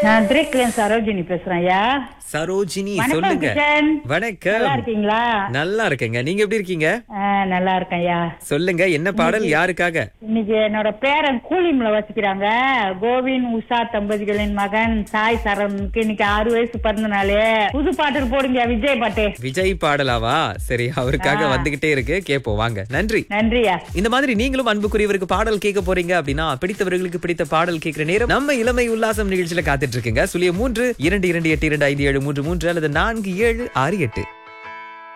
நான் திரேக்லேன் சரோஜினி பேசுறேன் ஐயா சரோஜினி வணக்கம் சொல்லுங்க கிஷன். வணக்கம் நல்லா இருக்கீங்களா நல்லா இருக்கேங்க நீங்க எப்படி இருக்கீங்க ஆ, நல்லா இருக்கேன் ஐயா சொல்லுங்க என்ன பாடல் யாருக்காக இன்னைக்கு என்னோட பேரன் கூலிம்ல வச்சுக்கிறாங்க கோவிந்த் உஷா தம்பதிகளின் மகன் சாய் சரணுக்கு இன்னைக்கு ஆறு வயசு பிறந்த நாளே புது பாட்டு போடுங்க விஜய் பாட்டு விஜய் பாடலாவா சரி அவருக்காக வந்துகிட்டே இருக்கு கேப்போம் வாங்க நன்றி நன்றியா இந்த மாதிரி நீங்களும் அன்புக்குரியவருக்கு பாடல் கேட்க போறீங்க அப்படின்னா பிடித்தவர்களுக்கு பிடித்த பாடல் கேட்கிற நேரம் நம்ம இளமை உல்லாசம் நிகழ்ச்சியில காத்துட்டு இருக்குங்க சுழிய மூன்று இரண்டு இரண்டு எட்டு இரண்டு ஐந்து ஏழு மூன்று மூன்று அல்லது நான்கு ஏழு ஆறு எட்டு